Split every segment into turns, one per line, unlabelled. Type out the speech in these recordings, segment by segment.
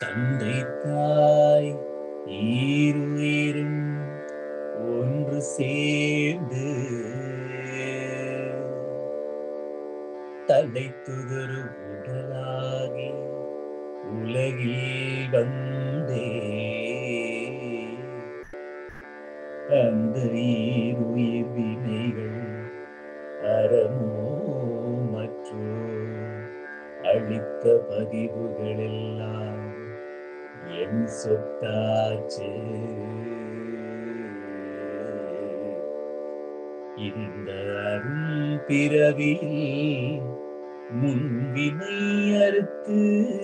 தந்தை தாய் ஈருயிரும் ஒன்று சேர்ந்து தலை துதரு உடலாகி உலகில் வந்தே அந்த ஈருயிர் வினைகள் அறமோ மற்றோ அளித்த பதிவுகள் எல்லாம் என் சொத்தாச்சு இந்த அருள் பிறவியில் முன்வினை அறுத்து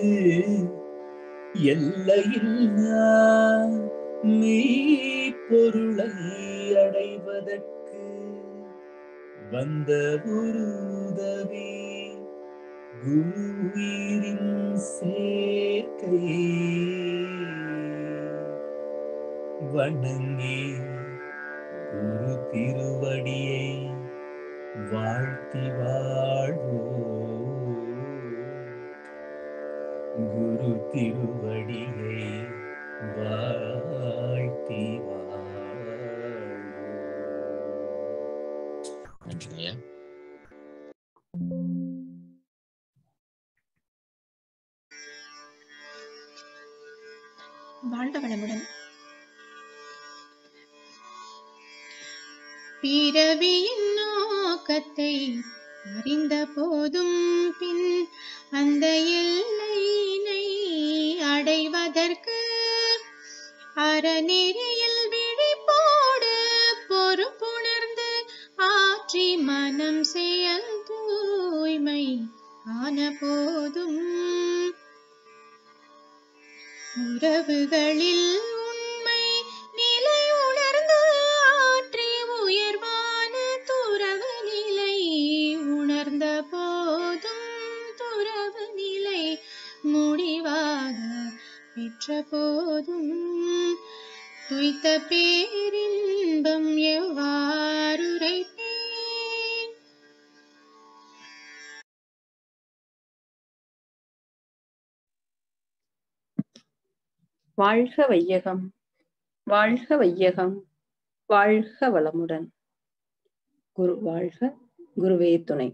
எல்லையில் நான் மெய்ப்பொருளை அடைவதற்கு வந்த ஒரு உதவி குருவீரின் சேர்க்கை வணங்கி குரு திருவடியை வாழ்த்தி வாழ்வோ குரு திருவடியை வாழ்த்தி வாழ்வோ நன்றிங்க
வாழ்க வளமுடன் பிறவியின் நோக்கத்தை அறிந்த போதும் பின் அந்த எல்லையினை அடைவதற்கு அறநெறியில் விழிப்போடு பொறுப்புணர்ந்து ஆற்றி மனம் செயல் தூய்மை ஆன போதும் உறவுகளில் உண்மை நிலை உணர்ந்து ஆற்றி உயர்வான துறவு நிலை உணர்ந்த போதும் துறவு நிலை முடிவாக பெற்ற போதும் துய்த்த பேரின்பம் எவ்வாறு உரைப்பேன்
வாழ்க வையகம் வாழ்க வையகம் வாழ்க வளமுடன் குரு வாழ்க குருவே துணை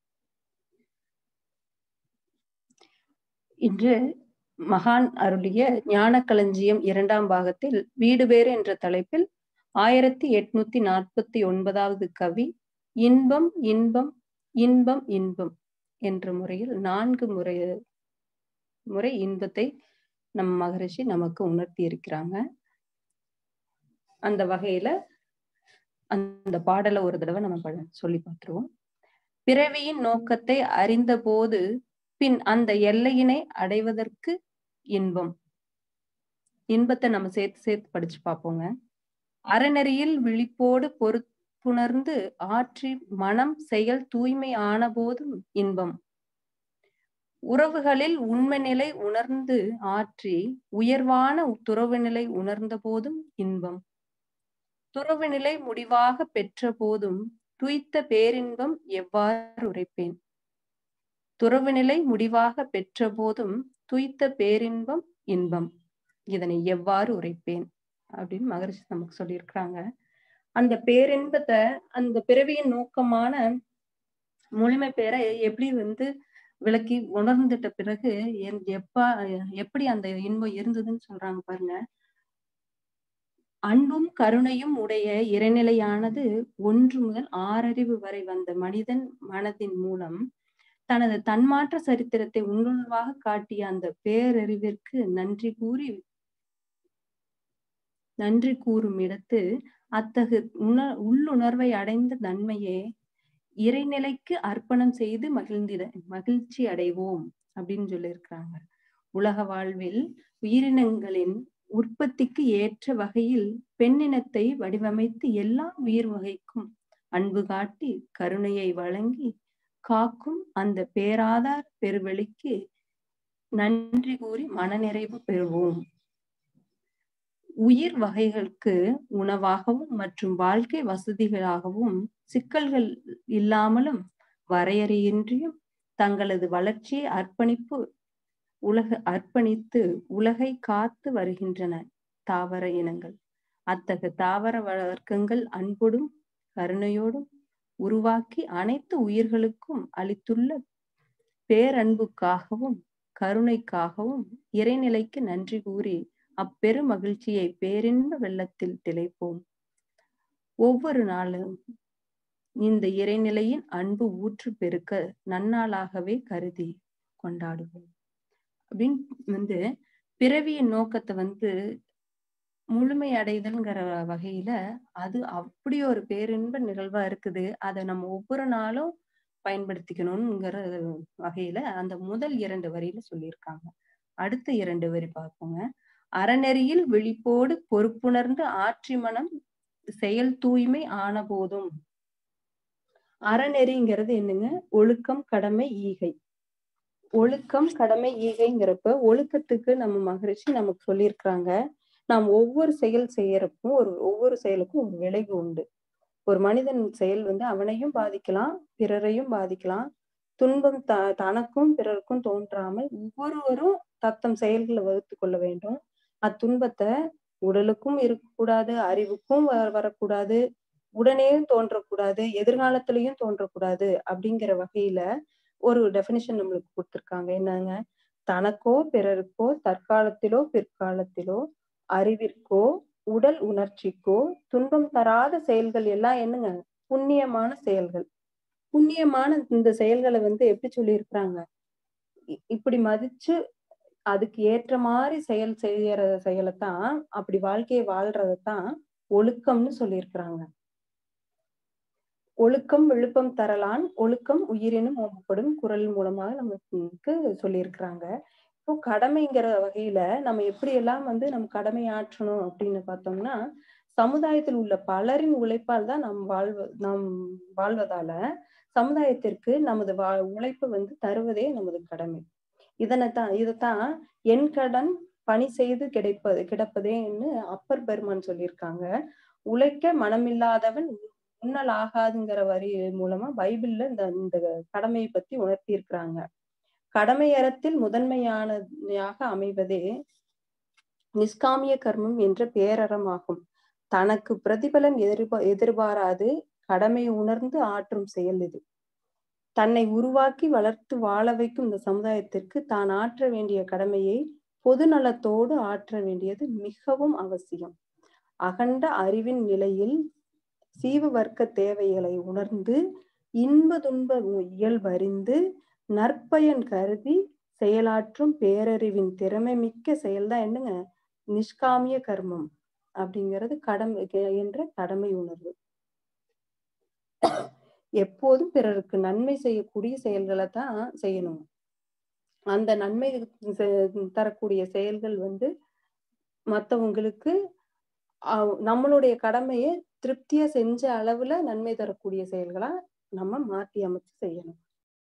இன்று மகான் அருளிய ஞானக்களஞ்சியம் இரண்டாம் பாகத்தில் வீடு பேறு என்ற தலைப்பில் ஆயிரத்தி எட்நூத்தி நாற்பத்தி ஒன்பதாவது கவி இன்பம் இன்பம் இன்பம் இன்பம் என்ற முறையில் நான்கு முறை முறை இன்பத்தை நம் மகரிஷி நமக்கு உணர்த்தி இருக்கிறாங்க அந்த வகையில அந்த பாடலை ஒரு தடவை நம்ம ப- சொல்லி பார்த்துருவோம் பிறவியின் நோக்கத்தை அறிந்த போது பின் அந்த எல்லையினை அடைவதற்கு இன்பம் இன்பத்தை நம்ம சேர்த்து சேர்த்து படிச்சு பார்ப்போங்க அறநெறியில் விழிப்போடு பொறுப்புணர்ந்து ஆற்றி மனம் செயல் தூய்மை ஆன போதும் இன்பம் உறவுகளில் உண்மை நிலை உணர்ந்து ஆற்றி உயர்வான துறவு நிலை உணர்ந்த போதும் இன்பம் துறவு நிலை முடிவாக பெற்ற போதும் துய்த்த பேரின்பம் எவ்வாறு உரைப்பேன் துறவு நிலை முடிவாக பெற்ற போதும் துய்த்த பேரின்பம் இன்பம் இதனை எவ்வாறு உரைப்பேன் அப்படின்னு மகரிஷி நமக்கு சொல்லியிருக்கிறாங்க அந்த பேரின்பத்தை அந்த பிறவியின் நோக்கமான முழுமை பேரை எப்படி வந்து விளக்கி உணர்ந்துட்ட பிறகு என்- எப்ப எப்படி அந்த இன்பம் இருந்ததுன்னு சொல்றாங்க பாருங்க அன்பும் கருணையும் உடைய இறைநிலையானது ஒன்று முதல் ஆறறிவு வரை வந்த மனிதன் மனதின் மூலம் தனது தன்மாற்ற சரித்திரத்தை உணர்வாக காட்டிய அந்த பேரறிவிற்கு நன்றி கூறி நன்றி கூறும் இடத்து அத்தகு உண உள்ளுணர்வை அடைந்த நன்மையே இறைநிலைக்கு அர்ப்பணம் செய்து மகிழ்ந்திட மகிழ்ச்சி அடைவோம் அப்படின்னு சொல்லியிருக்கிறாங்க உலக வாழ்வில் உயிரினங்களின் உற்பத்திக்கு ஏற்ற வகையில் பெண்ணினத்தை வடிவமைத்து எல்லா உயிர் வகைக்கும் அன்பு காட்டி கருணையை வழங்கி காக்கும் அந்த பேராதார் பெருவெளிக்கு நன்றி கூறி மனநிறைவு பெறுவோம் உயிர் வகைகளுக்கு உணவாகவும் மற்றும் வாழ்க்கை வசதிகளாகவும் சிக்கல்கள் இல்லாமலும் வரையறையின்றியும் தங்களது வளர்ச்சியை அர்ப்பணிப்பு உலக அர்ப்பணித்து உலகை காத்து வருகின்றன தாவர இனங்கள் அத்தகு தாவர வர்க்கங்கள் அன்போடும் கருணையோடும் உருவாக்கி அனைத்து உயிர்களுக்கும் அளித்துள்ள பேரன்புக்காகவும் கருணைக்காகவும் இறைநிலைக்கு நன்றி கூறி அப்பெரு மகிழ்ச்சியை பேரின்ப வெள்ளத்தில் திளைப்போம் ஒவ்வொரு நாளும் இந்த இறைநிலையின் அன்பு ஊற்று பெருக்க நன்னாளாகவே கருதி கொண்டாடுவோம் அப்படின்னு வந்து பிறவியின் நோக்கத்தை வந்து முழுமை அடைதல்ங்கிற வகையில அது அப்படி ஒரு பேரின்ப நிகழ்வா இருக்குது அதை நம்ம ஒவ்வொரு நாளும் பயன்படுத்திக்கணும்ங்கிற வகையில அந்த முதல் இரண்டு வரியில சொல்லியிருக்காங்க அடுத்த இரண்டு வரி பார்ப்போங்க அறநெறியில் விழிப்போடு பொறுப்புணர்ந்து ஆற்றி மனம் செயல் தூய்மை ஆன போதும் அறநெறிங்கிறது என்னங்க ஒழுக்கம் கடமை ஈகை ஒழுக்கம் கடமை ஈகைங்கிறப்ப ஒழுக்கத்துக்கு நம்ம மகரிஷி நமக்கு சொல்லியிருக்கிறாங்க நாம் ஒவ்வொரு செயல் செய்யறப்போ ஒரு ஒவ்வொரு செயலுக்கும் ஒரு விளைவு உண்டு ஒரு மனிதன் செயல் வந்து அவனையும் பாதிக்கலாம் பிறரையும் பாதிக்கலாம் துன்பம் த தனக்கும் பிறருக்கும் தோன்றாமல் ஒவ்வொருவரும் தத்தம் செயல்களை வகுத்து கொள்ள வேண்டும் அத்துன்பத்தை உடலுக்கும் இருக்கக்கூடாது அறிவுக்கும் வ வரக்கூடாது உடனேயும் தோன்றக்கூடாது எதிர்காலத்திலையும் தோன்றக்கூடாது அப்படிங்கிற வகையில ஒரு டெபினிஷன் நம்மளுக்கு கொடுத்துருக்காங்க என்னங்க தனக்கோ பிறருக்கோ தற்காலத்திலோ பிற்காலத்திலோ அறிவிற்கோ உடல் உணர்ச்சிக்கோ துன்பம் தராத செயல்கள் எல்லாம் என்னங்க புண்ணியமான செயல்கள் புண்ணியமான இந்த செயல்களை வந்து எப்படி சொல்லியிருக்கிறாங்க இப்படி மதிச்சு அதுக்கு ஏற்ற மாதிரி செயல் செய்யற செயலைத்தான் அப்படி வாழ்க்கையை வாழ்றதைத்தான் ஒழுக்கம்னு சொல்லியிருக்கிறாங்க ஒழுக்கம் விழுப்பம் தரலான் ஒழுக்கம் உயிரினும் ஓம்பப்படும் குரல் மூலமாக நமக்கு சொல்லியிருக்கிறாங்க இப்போ கடமைங்கிற வகையில நம்ம எப்படி எல்லாம் வந்து நம்ம கடமை ஆற்றணும் அப்படின்னு பார்த்தோம்னா சமுதாயத்தில் உள்ள பலரின் உழைப்பால் தான் நாம் வாழ்வ நாம் வாழ்வதால சமுதாயத்திற்கு நமது வா உழைப்பு வந்து தருவதே நமது கடமை இதனைத்தான் இதைத்தான் என் கடன் பணி செய்து கிடைப்பது கிடப்பதேன்னு அப்பர் பெருமான் சொல்லியிருக்காங்க உழைக்க மனமில்லாதவன் உண்ணல் ஆகாதுங்கிற வரி மூலமா பைபிள்ல இந்த இந்த கடமையை பத்தி உணர்த்தி இருக்கிறாங்க கடமையறத்தில் முதன்மையானதாக அமைவதே நிஷ்காமிய கர்மம் என்ற பேரறமாகும் தனக்கு பிரதிபலன் எதிர்பா எதிர்பாராது கடமை உணர்ந்து ஆற்றும் செயல் இது தன்னை உருவாக்கி வளர்த்து வாழ வைக்கும் இந்த சமுதாயத்திற்கு தான் ஆற்ற வேண்டிய கடமையை பொது நலத்தோடு ஆற்ற வேண்டியது மிகவும் அவசியம் அகண்ட அறிவின் நிலையில் சீவ வர்க்க தேவைகளை உணர்ந்து இன்ப துன்ப இயல்பறிந்து நற்பயன் கருதி செயலாற்றும் பேரறிவின் திறமை மிக்க செயல்தான் என்னங்க நிஷ்காமிய கர்மம் அப்படிங்கிறது கடமை என்ற கடமை உணர்வு எப்போதும் பிறருக்கு நன்மை செய்யக்கூடிய செயல்களை தான் செய்யணும் அந்த நன்மை தரக்கூடிய செயல்கள் வந்து மற்றவங்களுக்கு நம்மளுடைய கடமையை திருப்தியா செஞ்ச அளவுல நன்மை தரக்கூடிய செயல்களா நம்ம மாத்தி அமைச்சு செய்யணும்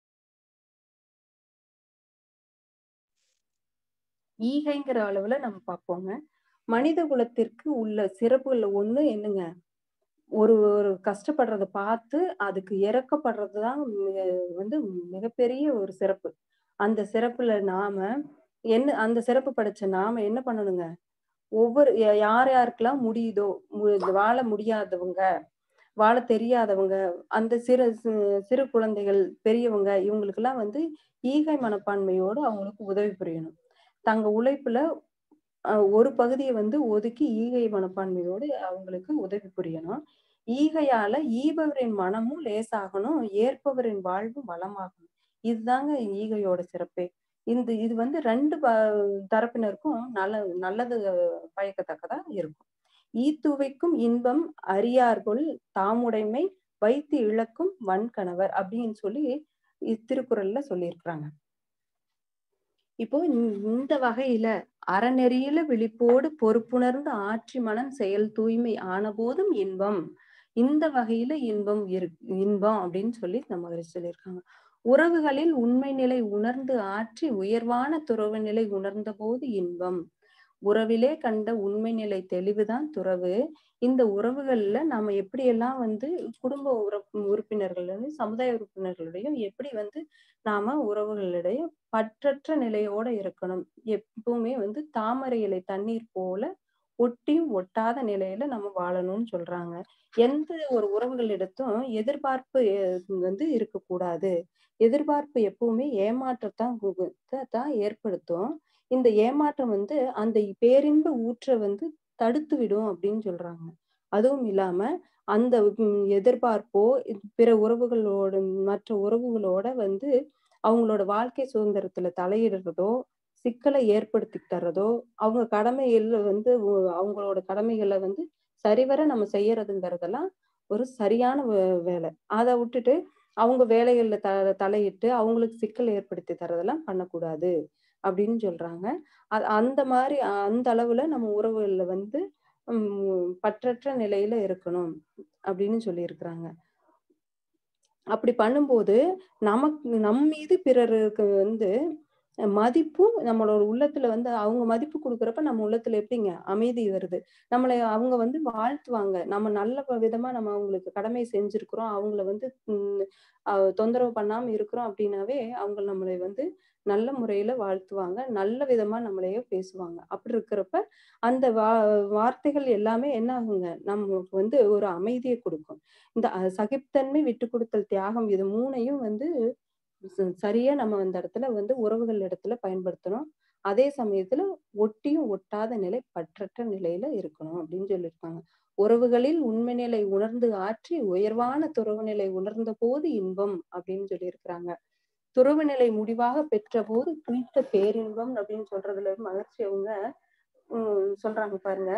ஈகைங்கிற அளவுல நம்ம பார்ப்போங்க மனித குலத்திற்கு உள்ள சிறப்புகள்ல ஒண்ணு என்னங்க ஒரு ஒரு கஷ்டப்படுறத பார்த்து அதுக்கு இறக்கப்படுறதுதான் வந்து மிகப்பெரிய ஒரு சிறப்பு அந்த சிறப்புல நாம என்ன அந்த சிறப்பு படைச்ச நாம என்ன பண்ணணுங்க ஒவ்வொரு யார் யாருக்கெல்லாம் முடியுதோ வாழ முடியாதவங்க வாழ தெரியாதவங்க அந்த சிறு சிறு குழந்தைகள் பெரியவங்க இவங்களுக்கெல்லாம் வந்து ஈகை மனப்பான்மையோடு அவங்களுக்கு உதவி புரியணும் தங்க உழைப்புல ஒரு பகுதியை வந்து ஒதுக்கி ஈகை மனப்பான்மையோடு அவங்களுக்கு உதவி புரியணும் ஈகையால ஈபவரின் மனமும் லேசாகணும் ஏற்பவரின் வாழ்வும் வளமாகணும் இதுதாங்க ஈகையோட சிறப்பே இந்த இது வந்து ரெண்டு தரப்பினருக்கும் நல்ல நல்லது பயக்கத்தக்கதா இருக்கும் ஈத்துவைக்கும் இன்பம் அறியார்கள் தாமுடைமை வைத்து இழக்கும் வன்கணவர் அப்படின்னு சொல்லி திருக்குறள்ல சொல்லியிருக்கிறாங்க இப்போ இந்த வகையில அறநெறியில விழிப்போடு பொறுப்புணர்ந்து ஆற்றி மனம் செயல் தூய்மை ஆன போதும் இன்பம் இந்த வகையில இன்பம் இரு இன்பம் அப்படின்னு சொல்லி நம்ம சொல்லியிருக்காங்க உறவுகளில் உண்மை நிலை உணர்ந்து ஆற்றி உயர்வான துறவு நிலை உணர்ந்த போது இன்பம் உறவிலே கண்ட உண்மை நிலை தெளிவுதான் துறவு இந்த உறவுகள்ல நாம எப்படியெல்லாம் வந்து குடும்ப உறுப் உறுப்பினர்களுடையும் சமுதாய உறுப்பினர்களுடையும் எப்படி வந்து நாம உறவுகளிடையே பற்றற்ற நிலையோட இருக்கணும் எப்பவுமே வந்து தாமரை இலை தண்ணீர் போல ஒட்டியும் ஒட்டாத நிலையில நம்ம வாழணும்னு சொல்றாங்க எந்த ஒரு உறவுகளிடத்தும் எதிர்பார்ப்பு அஹ் வந்து இருக்கக்கூடாது எதிர்பார்ப்பு எப்பவுமே ஏமாற்றத்தான் கு- தான் ஏற்படுத்தும் இந்த ஏமாற்றம் வந்து அந்த பேரின்ப ஊற்றை வந்து தடுத்து விடும் அப்படின்னு சொல்றாங்க அதுவும் இல்லாம அந்த உம் எதிர்பார்ப்போ இது பிற உறவுகளோட மற்ற உறவுகளோட வந்து அவங்களோட வாழ்க்கை சுதந்திரத்துல தலையிடுறதோ சிக்கலை ஏற்படுத்தி தர்றதோ அவங்க கடமைகள்ல வந்து ஒ- அவங்களோட கடமைகளை வந்து சரிவர நம்ம செய்யறதுங்கிறதெல்லாம் ஒரு சரியான வே- வேலை அதை விட்டுட்டு அவங்க வேலைகள்ல த தலையிட்டு அவங்களுக்கு சிக்கல் ஏற்படுத்தி தரதெல்லாம் பண்ணக்கூடாது அப்படின்னு சொல்றாங்க அ- அந்த மாதிரி அந்த அளவுல நம்ம உறவுகள்ல வந்து உம் பற்றற்ற நிலையில இருக்கணும் அப்படின்னு சொல்லியிருக்கிறாங்க அப்படி பண்ணும்போது நமக்கு நம் மீது பிறருக்கு வந்து மதிப்பும் நம்மளோட உள்ளத்துல வந்து அவங்க மதிப்பு கொடுக்குறப்ப நம்ம உள்ளத்துல எப்படிங்க அமைதி வருது நம்மளை அவங்க வந்து வாழ்த்துவாங்க நம்ம நல்ல விதமா நம்ம அவங்களுக்கு கடமை செஞ்சிருக்கிறோம் அவங்கள வந்து உம் அஹ் தொந்தரவு பண்ணாம இருக்கிறோம் அப்படின்னாவே அவங்க நம்மளை வந்து நல்ல முறையில வாழ்த்துவாங்க நல்ல விதமா நம்மளையே பேசுவாங்க அப்படி இருக்கிறப்ப அந்த வா வார்த்தைகள் எல்லாமே என்ன ஆகுங்க நமக்கு வந்து ஒரு அமைதியை கொடுக்கும் இந்த அஹ், சகிப்புத்தன்மை விட்டு கொடுத்தல் தியாகம் இது மூணையும் வந்து ச- சரியா நம்ம அந்த இடத்துல வந்து உறவுகள் இடத்துல பயன்படுத்தணும் அதே சமயத்துல ஒட்டியும் ஒட்டாத நிலை பற்றற்ற நிலையில இருக்கணும் அப்படின்னு சொல்லியிருக்காங்க உறவுகளில் உண்மை நிலை உணர்ந்து ஆற்றி உயர்வான துறவு நிலை உணர்ந்த போது இன்பம் அப்படின்னு சொல்லியிருக்கிறாங்க துறவு நிலை முடிவாக பெற்ற போது துய்த்த பேரின்பம் அப்படின்னு சொல்றதுல மகிழ்ச்சி அவங்க உம் சொல்றாங்க பாருங்க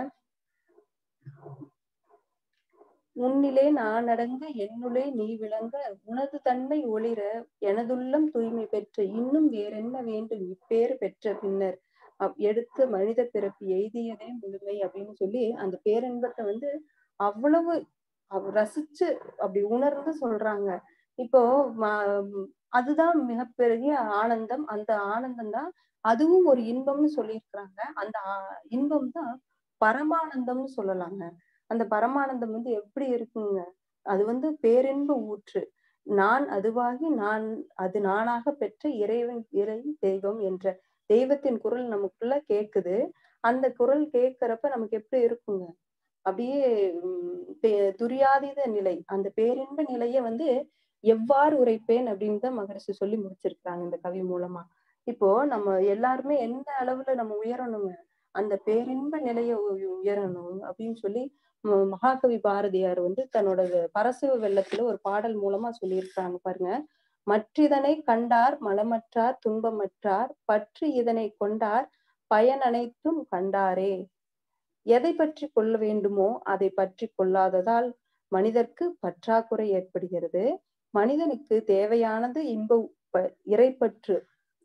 உன்னிலே நான் அடங்க என்னுளே நீ விளங்க உனது தன்மை ஒளிர எனதுள்ளம் தூய்மை பெற்ற இன்னும் வேறென்ன வேண்டும் இப்பேறு பெற்ற பின்னர் அவ் எடுத்த மனித பிறப்பு எய்தியதே முழுமை அப்படின்னு சொல்லி அந்த பேரின்பத்தை வந்து அவ்வளவு அவ் ரசிச்சு அப்படி உணர்ந்து சொல்றாங்க இப்போ ம- அதுதான் மிகப்பெரிய ஆனந்தம் அந்த ஆனந்தம் தான் அதுவும் ஒரு இன்பம்னு சொல்லியிருக்கிறாங்க அந்த ஆ- இன்பம் தான் பரமானந்தம்னு சொல்லலாங்க அந்த பரமானந்தம் வந்து எப்படி இருக்குங்க அது வந்து பேரின்ப ஊற்று நான் அதுவாகி நான் அது நானாக பெற்ற இறைவன் இறை தெய்வம் என்ற தெய்வத்தின் குரல் நமக்குள்ள கேக்குது அந்த குரல் கேட்கிறப்ப நமக்கு எப்படி இருக்குங்க அப்படியே உம் பே- துரியாதீத நிலை அந்த பேரின்ப நிலைய வந்து எவ்வாறு உரைப்பேன் அப்படின்னு தான் மகரிஷி சொல்லி முடிச்சிருக்காங்க இந்த கவி மூலமா இப்போ நம்ம எல்லாருமே எந்த அளவுல நம்ம உயரணுங்க அந்த பேரின்ப நிலைய உ- உயரணும் அப்படின்னு சொல்லி ம- மகாகவி பாரதியார் வந்து தன்னோட பரசிவ வெள்ளத்துல ஒரு பாடல் மூலமா சொல்லியிருக்காங்க பாருங்க மற்றிதனை கண்டார் மலமற்றார் துன்பமற்றார் பற்றி இதனை கொண்டார் பயன் அனைத்தும் கண்டாரே எதை பற்றி கொள்ள வேண்டுமோ அதை பற்றி கொள்ளாததால் மனிதர்க்கு பற்றாக்குறை ஏற்படுகிறது மனிதனுக்கு தேவையானது இன்ப ப- இறைப்பற்று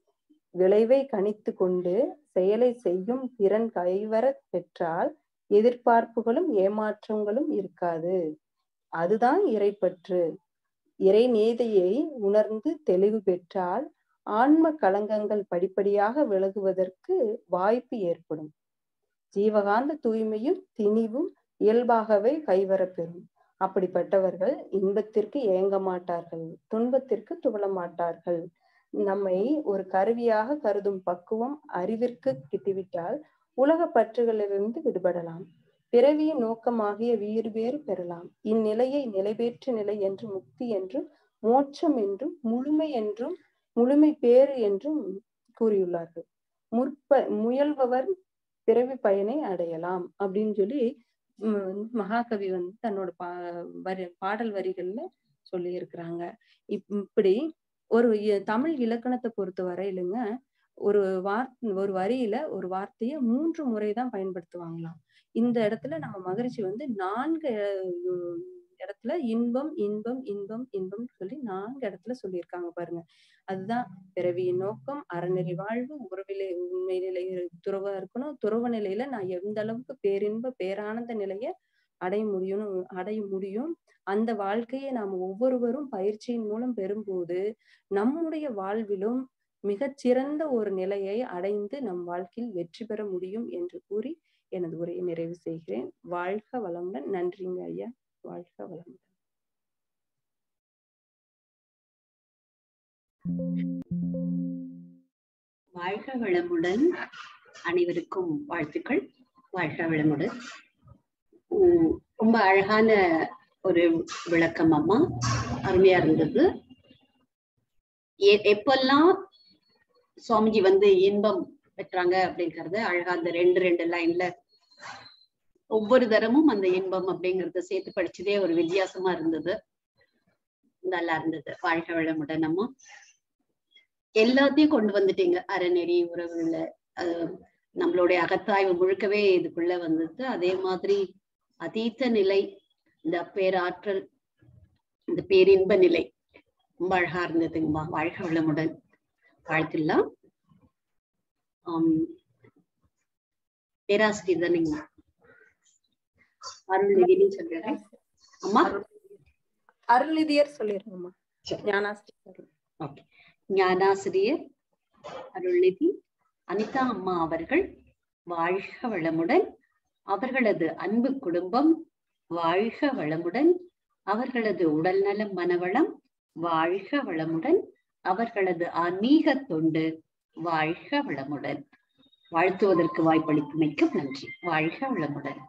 விளைவை கணித்து கொண்டு செயலை செய்யும் திறன் கைவரப் பெற்றால் எதிர்பார்ப்புகளும் ஏமாற்றங்களும் இருக்காது அதுதான் இறைப்பற்று இறை நேதையை உணர்ந்து தெளிவு பெற்றால் ஆன்ம களங்கங்கள் படிப்படியாக விலகுவதற்கு வாய்ப்பு ஏற்படும் ஜீவகாந்த தூய்மையும் திணிவும் இயல்பாகவே கைவரப்பெறும் அப்படிப்பட்டவர்கள் இன்பத்திற்கு ஏங்க மாட்டார்கள் துன்பத்திற்கு துவள மாட்டார்கள் நம்மை ஒரு கருவியாக கருதும் பக்குவம் அறிவிற்கு கிட்டிவிட்டால் உலக பற்றுகளிலிருந்து விடுபடலாம் பிறவியின் நோக்கமாகிய வீறு வேறு பெறலாம் இந்நிலையை நிலைபெற்ற நிலை என்று முக்தி என்றும் மோட்சம் என்றும் முழுமை என்றும் முழுமை பேறு என்றும் கூறியுள்ளார்கள் முற்ப முயல்பவர் பிறவி பயனை அடையலாம் அப்படின்னு சொல்லி உம் மகாகவி வந்து தன்னோட பா வரி பாடல் வரிகள்ல சொல்லி இருக்கிறாங்க இப்படி ஒரு இ- தமிழ் இலக்கணத்தை பொறுத்த வரையிலுங்க ஒரு வார் ஒரு வரியில ஒரு வார்த்தைய மூன்று முறைதான் பயன்படுத்துவாங்களாம் இந்த இடத்துல நம்ம மகிழ்ச்சி வந்து நான்கு அஹ், இடத்துல இன்பம் இன்பம் இன்பம் இன்பம் சொல்லி நான்கு இடத்துல சொல்லியிருக்காங்க பாருங்க அதுதான் பிறவியின் நோக்கம் அறநெறி வாழ்வு உறவிலே உண்மை நிலை துறவா இருக்கணும் துறவு நிலையில நான் எந்த அளவுக்கு பேரின்ப பேரானந்த நிலைய அடைய முடியும் அடைய முடியும் அந்த வாழ்க்கையை நாம் ஒவ்வொருவரும் பயிற்சியின் மூலம் பெறும்போது நம்முடைய வாழ்விலும் மிகச் சிறந்த ஒரு நிலையை அடைந்து நம் வாழ்க்கையில் வெற்றி பெற முடியும் என்று கூறி எனது உரையை நிறைவு செய்கிறேன் வாழ்க வளமுடன் நன்றிங்க ஐயா வாழ்க வளமுடன்
வாழ்க வளமுடன் அனைவருக்கும் வாழ்த்துக்கள் வாழ்க வளமுடன் உம் ரொம்ப அழகான ஒரு விளக்கம் அம்மா அருமையா இருந்தது எ- எப்பெல்லாம் சுவாமிஜி வந்து இன்பம் பெற்றாங்க அப்படிங்கறத அழகா அந்த ரெண்டு ரெண்டு லைன்ல ஒவ்வொரு தரமும் அந்த இன்பம் அப்படிங்கறத சேர்த்து படிச்சதே ஒரு வித்தியாசமா இருந்தது நல்லா இருந்தது வாழ்க வளமுடன் அம்மா எல்லாத்தையும் கொண்டு வந்துட்டீங்க அறநெறி உறவுல அஹ் நம்மளுடைய அகத்தாய்வு முழுக்கவே இதுக்குள்ள வந்தது அதே மாதிரி அதீத்த நிலை இந்த பேராற்றல் இந்த பேரின்ப நிலை ரொம்ப அழகா இருந்ததுங்கம்மா வாழ்க வளமுடன் வாழ்த்துலாம் ஆம் பேராசிரியர் தானேங்கம்மா அருள்நிதினு சொல்றேன் அம்மா
அருள்நிதியர் சொல்லிருங்கம்மா
சரி.
ஞானாசிரியர்
ஓகே ஞானாசிரியர் அருள்நிதி அனிதா அம்மா அவர்கள் வாழ்க வளமுடன் அவர்களது அன்பு குடும்பம் வாழ்க வளமுடன் அவர்களது உடல்நலம் மனவளம் வாழ்க வளமுடன் அவர்களது ஆன்மீக தொண்டு வாழ்க வளமுடன் வாழ்த்துவதற்கு வாய்ப்பளித்தமைக்கு நன்றி வாழ்க வளமுடன்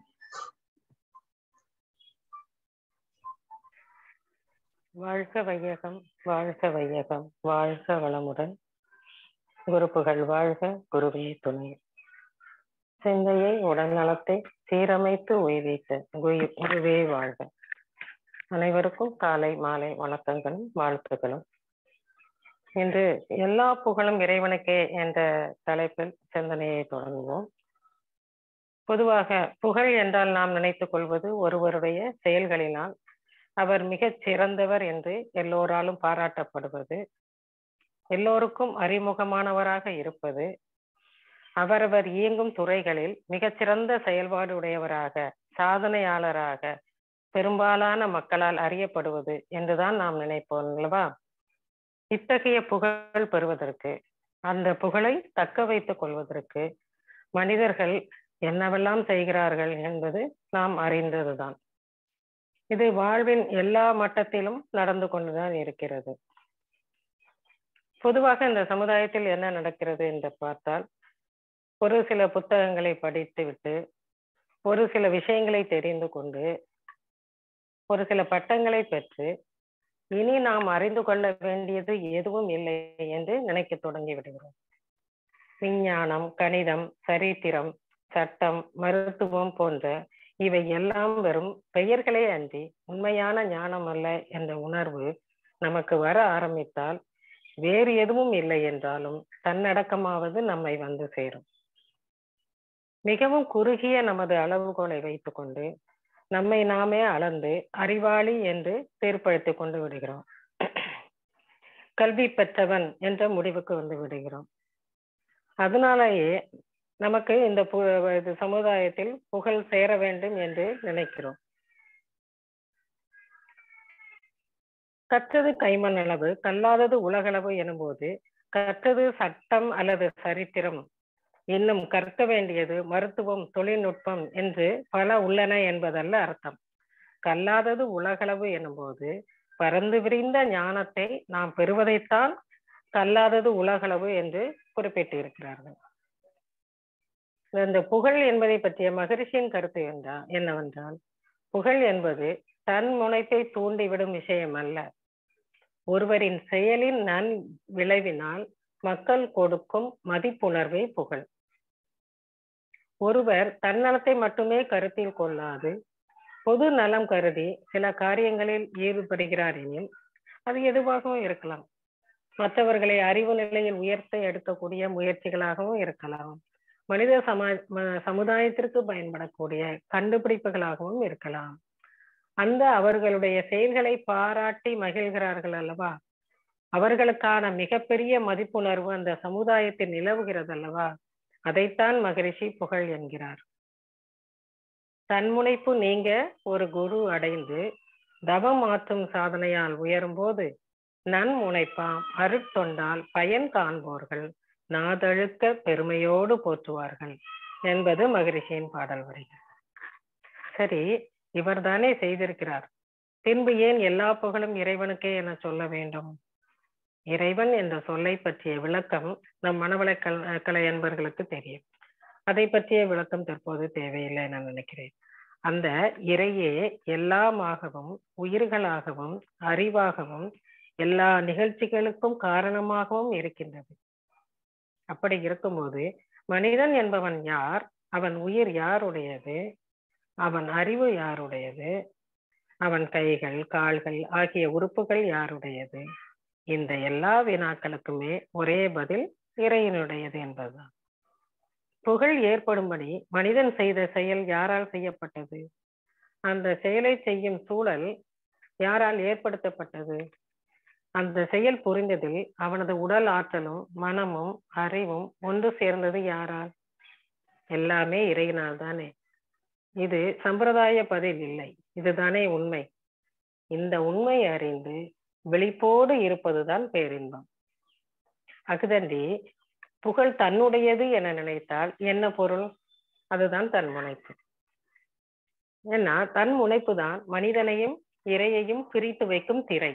வாழ்க வையகம் வாழ்க வையகம் வாழ்க வளமுடன் குருப்புகள் வாழ்க குருவே துணை சிந்தையை உடல்நலத்தை சீரமைத்து உயிரித்த குரு- குருவே வாழ்க அனைவருக்கும் காலை மாலை வணக்கங்களும் வாழ்த்துக்களும் இன்று எல்லா புகழும் இறைவனுக்கே என்ற தலைப்பில் சிந்தனையை தொடங்குவோம் பொதுவாக புகழ் என்றால் நாம் நினைத்துக் கொள்வது ஒருவருடைய செயல்களினால் அவர் மிகச் சிறந்தவர் என்று எல்லோராலும் பாராட்டப்படுவது எல்லோருக்கும் அறிமுகமானவராக இருப்பது அவரவர் இயங்கும் துறைகளில் மிகச்சிறந்த செயல்பாடு உடையவராக சாதனையாளராக பெரும்பாலான மக்களால் அறியப்படுவது என்றுதான் நாம் நினைப்போம் அல்லவா இத்தகைய புகழ் பெறுவதற்கு அந்த புகழை தக்க வைத்துக் கொள்வதற்கு மனிதர்கள் என்னவெல்லாம் செய்கிறார்கள் என்பது நாம் அறிந்ததுதான் இது வாழ்வின் எல்லா மட்டத்திலும் நடந்து கொண்டுதான் இருக்கிறது பொதுவாக இந்த சமுதாயத்தில் என்ன நடக்கிறது என்று பார்த்தால் ஒரு சில புத்தகங்களை படித்துவிட்டு ஒரு சில விஷயங்களை தெரிந்து கொண்டு ஒரு சில பட்டங்களை பெற்று இனி நாம் அறிந்து கொள்ள வேண்டியது எதுவும் இல்லை என்று நினைக்க தொடங்கி விடுகிறோம் விஞ்ஞானம் கணிதம் சரித்திரம் சட்டம் மருத்துவம் போன்ற இவை எல்லாம் வெறும் பெயர்களே அன்றி உண்மையான ஞானம் அல்ல என்ற உணர்வு நமக்கு வர ஆரம்பித்தால் வேறு எதுவும் இல்லை என்றாலும் தன்னடக்கமாவது நம்மை வந்து சேரும் மிகவும் குறுகிய நமது அளவுகோலை வைத்துக்கொண்டு நம்மை நாமே அளந்து அறிவாளி என்று தீர்ப்பளித்துக் கொண்டு விடுகிறோம் கல்வி பெற்றவன் என்ற முடிவுக்கு வந்து விடுகிறோம் அதனாலேயே நமக்கு இந்த பு- இது சமுதாயத்தில் புகழ் சேர வேண்டும் என்று நினைக்கிறோம் கற்றது கைமண் அளவு கல்லாதது உலகளவு எனும்போது கற்றது சட்டம் அல்லது சரித்திரம் இன்னும் கற்க வேண்டியது மருத்துவம் தொழில்நுட்பம் என்று பல உள்ளன என்பதல்ல அர்த்தம் கல்லாதது உலகளவு எனும்போது பரந்து விரிந்த ஞானத்தை நாம் பெறுவதைத்தான் கல்லாதது உலகளவு என்று குறிப்பிட்டிருக்கிறார்கள் இந்த புகழ் என்பதை பற்றிய மகரிஷியின் கருத்து என்றா என்னவென்றால் புகழ் என்பது தன் முனைப்பை தூண்டிவிடும் விஷயம் அல்ல ஒருவரின் செயலின் நன் விளைவினால் மக்கள் கொடுக்கும் மதிப்புணர்வே புகழ் ஒருவர் தன்னலத்தை மட்டுமே கருத்தில் கொள்ளாது பொது நலம் கருதி சில காரியங்களில் ஈடுபடுகிறார் எனில் அது எதுவாகவும் இருக்கலாம் மற்றவர்களை அறிவு நிலையில் உயர்த்த எடுக்கக்கூடிய முயற்சிகளாகவும் இருக்கலாம் மனித சமா ம- சமுதாயத்திற்கு பயன்படக்கூடிய கண்டுபிடிப்புகளாகவும் இருக்கலாம் அந்த அவர்களுடைய செயல்களை பாராட்டி மகிழ்கிறார்கள் அல்லவா அவர்களுக்கான மிகப்பெரிய மதிப்புணர்வு அந்த சமுதாயத்தில் நிலவுகிறது அல்லவா அதைத்தான் மகரிஷி புகழ் என்கிறார் தன்முனைப்பு நீங்க ஒரு குரு அடைந்து தவம் மாற்றும் சாதனையால் உயரும் போது நன்முனைப்பாம் அருட்தொண்டால் பயன் காண்போர்கள் நாதழுக்க பெருமையோடு போற்றுவார்கள் என்பது மகரிஷியின் பாடல் வரிகள் சரி இவர்தானே செய்திருக்கிறார் பின்பு ஏன் எல்லா புகழும் இறைவனுக்கே என சொல்ல வேண்டும் இறைவன் என்ற சொல்லை பற்றிய விளக்கம் நம் மனவள கல் கலை அன்பர்களுக்கு தெரியும் அதை பற்றிய விளக்கம் தற்போது தேவையில்லை என நினைக்கிறேன் அந்த இறையே எல்லாமாகவும் உயிர்களாகவும் அறிவாகவும் எல்லா நிகழ்ச்சிகளுக்கும் காரணமாகவும் இருக்கின்றது அப்படி இருக்கும்போது மனிதன் என்பவன் யார் அவன் உயிர் யாருடையது அவன் அறிவு யாருடையது அவன் கைகள் கால்கள் ஆகிய உறுப்புகள் யாருடையது இந்த எல்லா வினாக்களுக்குமே ஒரே பதில் இறையினுடையது என்பதுதான் புகழ் ஏற்படும்படி மனிதன் செய்த செயல் யாரால் செய்யப்பட்டது அந்த செயலை செய்யும் சூழல் யாரால் ஏற்படுத்தப்பட்டது அந்த செயல் புரிந்ததில் அவனது உடல் ஆற்றலும் மனமும் அறிவும் ஒன்று சேர்ந்தது யாரால் எல்லாமே இறையினால் தானே இது சம்பிரதாய பதில் இல்லை இதுதானே உண்மை இந்த உண்மை அறிந்து விழிப்போடு இருப்பதுதான் பேரின்பம் அகுதண்டி புகழ் தன்னுடையது என நினைத்தால் என்ன பொருள் அதுதான் தன் முனைப்பு ஏன்னா தன் முனைப்பு தான் மனிதனையும் இறையையும் பிரித்து வைக்கும் திரை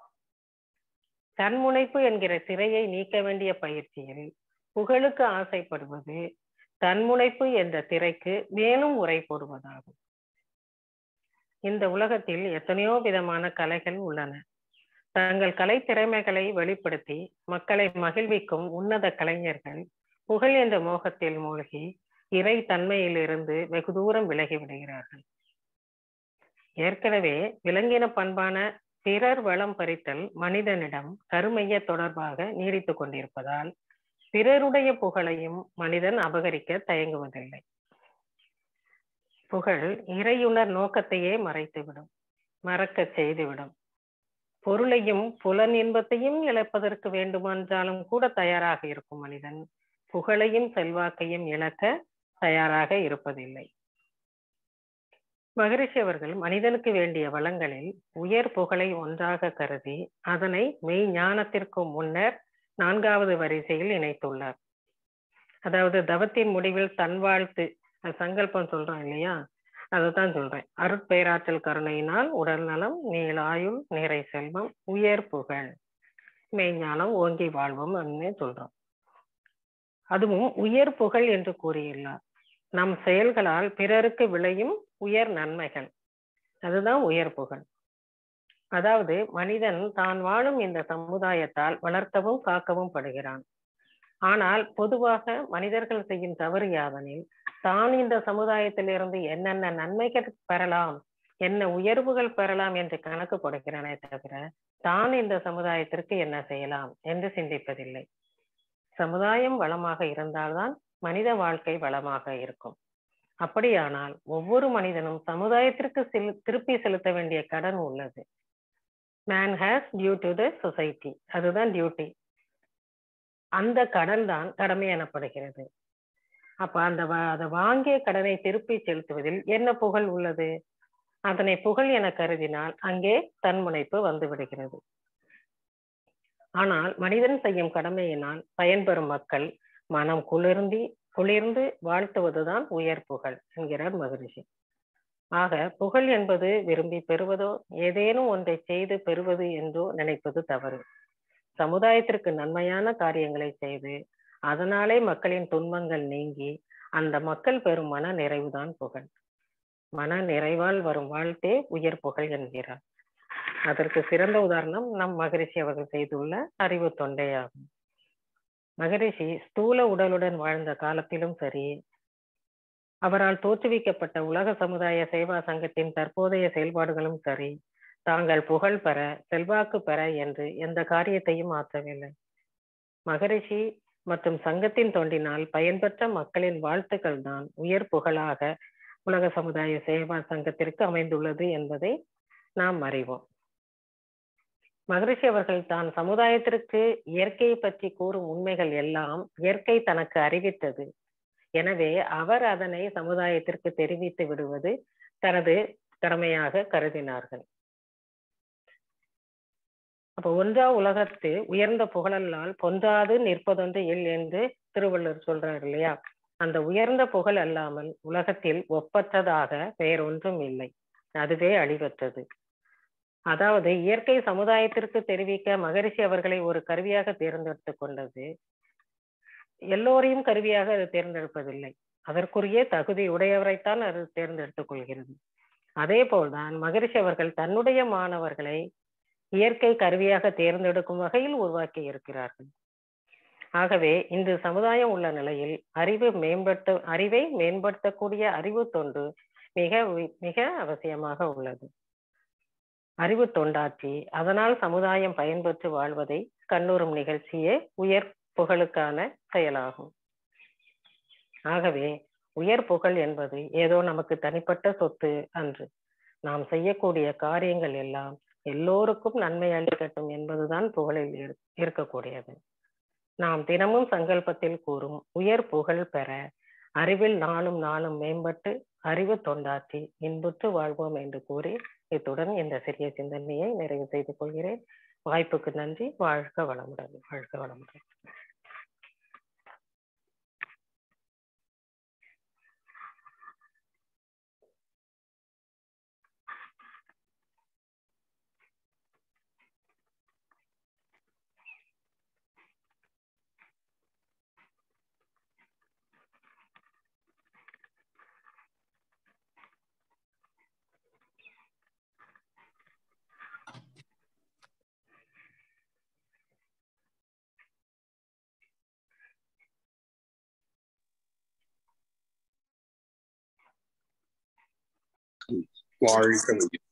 தன்முனைப்பு என்கிற திரையை நீக்க வேண்டிய பயிற்சியில் புகழுக்கு ஆசைப்படுவது தன்முனைப்பு என்ற திரைக்கு மேலும் உரை போடுவதாகும் இந்த உலகத்தில் எத்தனையோ விதமான கலைகள் உள்ளன தங்கள் கலை திறமைகளை வெளிப்படுத்தி மக்களை மகிழ்விக்கும் உன்னத கலைஞர்கள் புகழ் என்ற மோகத்தில் மூழ்கி இறை தன்மையிலிருந்து வெகு தூரம் விலகி விடுகிறார்கள் ஏற்கனவே விலங்கின பண்பான பிறர் வளம் பறித்தல் மனிதனிடம் கருமைய தொடர்பாக நீடித்துக் கொண்டிருப்பதால் பிறருடைய புகழையும் மனிதன் அபகரிக்க தயங்குவதில்லை புகழ் இறையுணர் நோக்கத்தையே மறைத்துவிடும் மறக்கச் செய்துவிடும் பொருளையும் புலன் இன்பத்தையும் இழப்பதற்கு வேண்டுமென்றாலும் கூட தயாராக இருக்கும் மனிதன் புகழையும் செல்வாக்கையும் இழக்க தயாராக இருப்பதில்லை மகரிஷி அவர்கள் மனிதனுக்கு வேண்டிய வளங்களில் உயர் புகழை ஒன்றாக கருதி அதனை மெய் ஞானத்திற்கு முன்னர் நான்காவது வரிசையில் இணைத்துள்ளார் அதாவது தவத்தின் முடிவில் தன் வாழ்த்து சங்கல்பம் சொல்றோம் இல்லையா அதுதான் சொல்றேன் அருட்பேராற்றல் கருணையினால் உடல் நலம் நீளாயுள் நிறை செல்வம் உயர் புகழ் மெய்ஞானம் ஓங்கி வாழ்வோம் அப்படின்னு சொல்றோம் அதுவும் உயர் புகழ் என்று கூறியுள்ளார் நம் செயல்களால் பிறருக்கு விளையும் உயர் நன்மைகள் அதுதான் உயர் புகழ் அதாவது மனிதன் தான் வாழும் இந்த சமுதாயத்தால் வளர்க்கவும் காக்கவும் படுகிறான் ஆனால் பொதுவாக மனிதர்கள் செய்யும் தவறு யாதனில் தான் இந்த சமுதாயத்திலிருந்து என்னென்ன நன்மைகள் பெறலாம் என்ன உயர்வுகள் பெறலாம் என்று கணக்கு கொடுக்கிறானே தவிர தான் இந்த சமுதாயத்திற்கு என்ன செய்யலாம் என்று சிந்திப்பதில்லை சமுதாயம் வளமாக இருந்தால்தான் மனித வாழ்க்கை வளமாக இருக்கும் அப்படியானால் ஒவ்வொரு மனிதனும் சமுதாயத்திற்கு செல் திருப்பி செலுத்த வேண்டிய கடன் உள்ளது man has due to the society அதுதான் டியூட்டி அந்த கடன் தான் கடமை எனப்படுகிறது அப்ப அந்த அதை வாங்கிய கடனை திருப்பி செலுத்துவதில் என்ன புகழ் உள்ளது அதனை புகழ் என கருதினால் அங்கே தன்முனைப்பு வந்து விடுகிறது ஆனால் மனிதன் செய்யும் கடமையினால் பயன்பெறும் மக்கள் மனம் குளிர்ந்தி குளிர்ந்து வாழ்த்துவதுதான் உயர் புகழ் என்கிறார் மகரிஷி ஆக புகழ் என்பது விரும்பி பெறுவதோ ஏதேனும் ஒன்றை செய்து பெறுவது என்றோ நினைப்பது தவறு சமுதாயத்திற்கு நன்மையான காரியங்களை செய்து அதனாலே மக்களின் துன்பங்கள் நீங்கி அந்த மக்கள் பெறும் மன நிறைவுதான் புகழ் மன நிறைவால் வரும் வாழ்த்தே உயர் புகழ் என்கிறார் அதற்கு சிறந்த உதாரணம் நம் மகரிஷி அவர்கள் செய்துள்ள அறிவு தொண்டையாகும் மகரிஷி ஸ்தூல உடலுடன் வாழ்ந்த காலத்திலும் சரி அவரால் தோற்றுவிக்கப்பட்ட உலக சமுதாய சேவா சங்கத்தின் தற்போதைய செயல்பாடுகளும் சரி தாங்கள் புகழ் பெற செல்வாக்கு பெற என்று எந்த காரியத்தையும் ஆற்றவில்லை மகரிஷி மற்றும் சங்கத்தின் தொண்டினால் பயன்பெற்ற மக்களின் வாழ்த்துக்கள் தான் உயர் புகழாக உலக சமுதாய சேவா சங்கத்திற்கு அமைந்துள்ளது என்பதை நாம் அறிவோம் மகரிஷி அவர்கள் தான் சமுதாயத்திற்கு இயற்கையை பற்றி கூறும் உண்மைகள் எல்லாம் இயற்கை தனக்கு அறிவித்தது எனவே அவர் அதனை சமுதாயத்திற்கு தெரிவித்து விடுவது தனது கடமையாக கருதினார்கள் அப்ப ஒன்றா உலகத்து உயர்ந்த புகழல்லால் பொன்றாது நிற்பதொன்று இல் என்று திருவள்ளுவர் சொல்றாரு இல்லையா அந்த உயர்ந்த புகழ் அல்லாமல் உலகத்தில் ஒப்பற்றதாக வேறொன்றும் இல்லை அதுவே அழிவற்றது அதாவது இயற்கை சமுதாயத்திற்கு தெரிவிக்க மகரிஷி அவர்களை ஒரு கருவியாக தேர்ந்தெடுத்து கொண்டது எல்லோரையும் கருவியாக அது தேர்ந்தெடுப்பதில்லை அதற்குரிய தகுதி உடையவரைத்தான் அது தேர்ந்தெடுத்துக் கொள்கிறது அதே போல்தான் மகரிஷி அவர்கள் தன்னுடைய மாணவர்களை இயற்கை கருவியாக தேர்ந்தெடுக்கும் வகையில் உருவாக்கி இருக்கிறார்கள் ஆகவே இன்று சமுதாயம் உள்ள நிலையில் அறிவு மேம்படுத்த அறிவை மேம்படுத்தக்கூடிய அறிவு தொண்டு மிக உய்- மிக அவசியமாக உள்ளது அறிவு தொண்டாற்றி அதனால் சமுதாயம் பயன்பெற்று வாழ்வதை கண்ணுறும் நிகழ்ச்சியே உயர் புகழுக்கான செயலாகும் ஆகவே உயர் புகழ் என்பது ஏதோ நமக்கு தனிப்பட்ட சொத்து அன்று நாம் செய்யக்கூடிய காரியங்கள் எல்லாம் எல்லோருக்கும் நன்மை அளிக்கட்டும் என்பதுதான் புகழில் இரு- இருக்கக்கூடியது நாம் தினமும் சங்கல்பத்தில் கூறும் உயர் புகழ் பெற அறிவில் நாளும் நாளும் மேம்பட்டு அறிவு தொண்டாற்றி இன்புற்று வாழ்வோம் என்று கூறி இத்துடன் இந்த சிறிய சிந்தனையை நிறைவு செய்து கொள்கிறேன் வாய்ப்புக்கு நன்றி வாழ்க வளமுடன் வாழ்க வளமுடன்
வாழ்க வளமுடன்